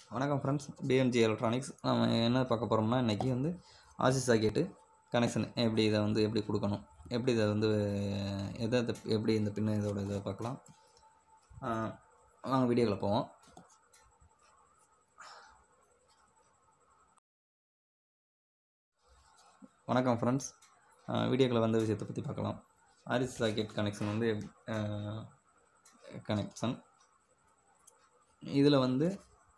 வணக்கம் friends PMG electronics நம்ம என்ன பார்க்க போகிறோம்னா இன்றைக்கி வந்து ஆசி சாக்கெட்டு கனெக்ஷன் எப்படி இதை வந்து எப்படி கொடுக்கணும் எப்படி இதை வந்து எதை இதை எப்படி இந்த பின்ன இதோட இதை பார்க்கலாம் ஆஹ் வாங்க வீடியோவில் போவோம் வணக்கம் ஃப்ரெண்ட்ஸ் வீடியோக்களை வந்த விஷயத்தை பற்றி பார்க்கலாம் ஆரிசி சாக்கெட் கனெக்ஷன் வந்து கனெக்ஷன் இதில் வந்து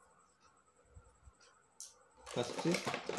ஃபஸ்ட்டு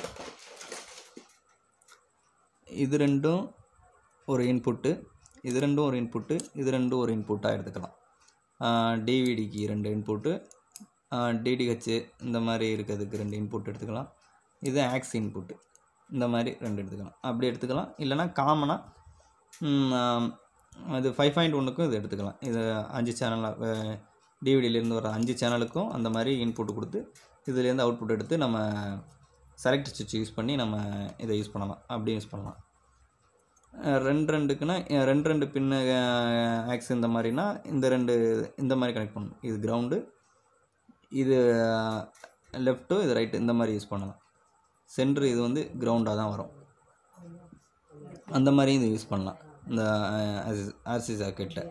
இது ரெண்டும் ஒரு இன்புட்டு இது ரெண்டும் ஒரு இன்புட்டு இது ரெண்டும் ஒரு இன்புட்டாக எடுத்துக்கலாம் டிவிடிக்கு ரெண்டு இன்புட்டு டிடிஹெச் இந்த மாதிரி இருக்கிறதுக்கு ரெண்டு இன்புட் எடுத்துக்கலாம் இது ஆக்ஸ் இன்புட்டு இந்த மாதிரி ரெண்டு எடுத்துக்கலாம் அப்படி எடுத்துக்கலாம் இல்லைனா காமனாக இது ஃபைவ் பாயிண்ட் ஒன்றுக்கும் இது எடுத்துக்கலாம் இது அஞ்சு சேனலாக டிவிடியிலேருந்து வர அஞ்சு சேனலுக்கும் அந்த மாதிரி இன்புட் கொடுத்து இதுலேருந்து அவுட்புட் எடுத்து நம்ம செலக்ட் சுவிட்ச் யூஸ் பண்ணி நம்ம இதை யூஸ் பண்ணலாம் அப்படி யூஸ் பண்ணலாம் அஹ் ரெண்டு ரெண்டுக்குன்னா அஹ் ரெண்டு ரெண்டு பின்னு ஆக்ஸ் இந்த மாதிரினா இந்த ரெண்டு இந்த மாதிரி கனெக்ட் பண்ணணும் இது கிரவுண்டு இது லெஃப்ட்டு இது ரைட்டு இந்த மாதிரி யூஸ் பண்ணலாம் சென்ட்ரு இது வந்து கிரவுண்டாக தான் வரும் அந்த மாதிரியும் இது யூஸ் பண்ணலாம் இந்த ஆர்சி சாக்கெட்டில்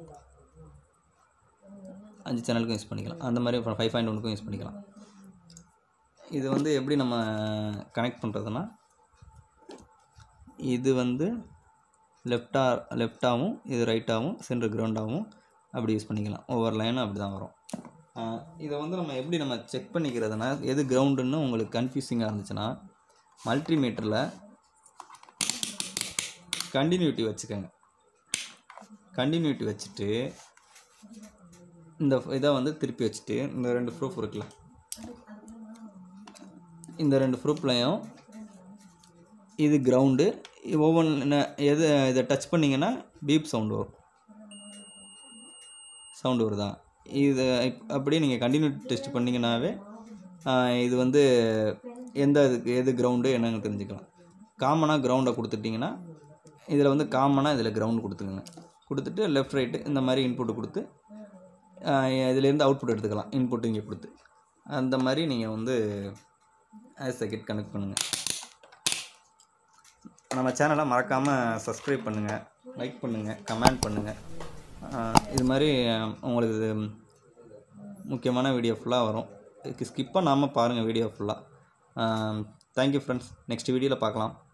அஞ்சு சேனலுக்கும் யூஸ் பண்ணிக்கலாம் அந்த மாதிரி ஃபைவ் பாயிண்ட் ஒன்றுக்கும் யூஸ் பண்ணிக்கலாம் இது வந்து எப்படி நம்ம கனெக்ட் பண்ணுறதுனா இது வந்து லெஃப்டாக லெஃப்டாகவும் இது ரைட்டாகவும் சென்ட்ரு கிரவுண்டாகவும் அப்படி யூஸ் பண்ணிக்கலாம் ஒவ்வொரு லைனும் அப்படி தான் வரும் ஆஹ் இதை வந்து நம்ம எப்படி நம்ம செக் பண்ணிக்கிறதுனா எது கிரவுண்டுன்னு உங்களுக்கு கன்ஃபியூசிங்காக இருந்துச்சுன்னா மல்டிமீட்டரில் கண்டினியூட்டி வச்சுக்கோங்க கண்டினியூட்டி வச்சுட்டு இந்த இதை வந்து திருப்பி வச்சுட்டு இந்த ரெண்டு ப்ரூஃப் இருக்குல்ல இந்த ரெண்டு ப்ரூஃப்லையும் இது கிரவுண்டு ஒவ்வொன்று எது இதை டச் பண்ணிங்கன்னா பீப் சவுண்டு வரும் சவுண்டு வருதா இது இப் அப்படியே நீங்கள் கண்டினியூ டெஸ்ட் பண்ணிங்கனாவே ஆஹ் இது வந்து எந்த இதுக்கு எது கிரவுண்டு என்னன்னு தெரிஞ்சுக்கலாம் காமனாக கிரவுண்டை கொடுத்துட்டிங்கன்னா இதில் வந்து காமனாக இதில் கிரவுண்டு கொடுத்துக்கோங்க கொடுத்துட்டு லெஃப்ட் ரைட்டு இந்த மாதிரி இன்புட் கொடுத்து ஆஹ் இதுலேருந்து அவுட்புட் எடுத்துக்கலாம் இன்புட் இங்கே கொடுத்து அந்த மாதிரி நீங்கள் வந்து ஆஸ் செகண்ட் கனெக்ட் பண்ணுங்கள் நம்ம சேனலை மறக்காமல் சப்ஸ்கிரைப் பண்ணுங்கள் லைக் பண்ணுங்கள் கமெண்ட் பண்ணுங்கள் இது மாதிரி ஆஹ் உங்களுக்கு இது முக்கியமான வீடியோ ஃபுல்லாக வரும் இதுக்கு ஸ்கிப் பண்ணாமல் பாருங்கள் வீடியோ ஃபுல்லாக தேங்க்யூ ஃப்ரெண்ட்ஸ் நெக்ஸ்ட் வீடியோவில் பார்க்கலாம்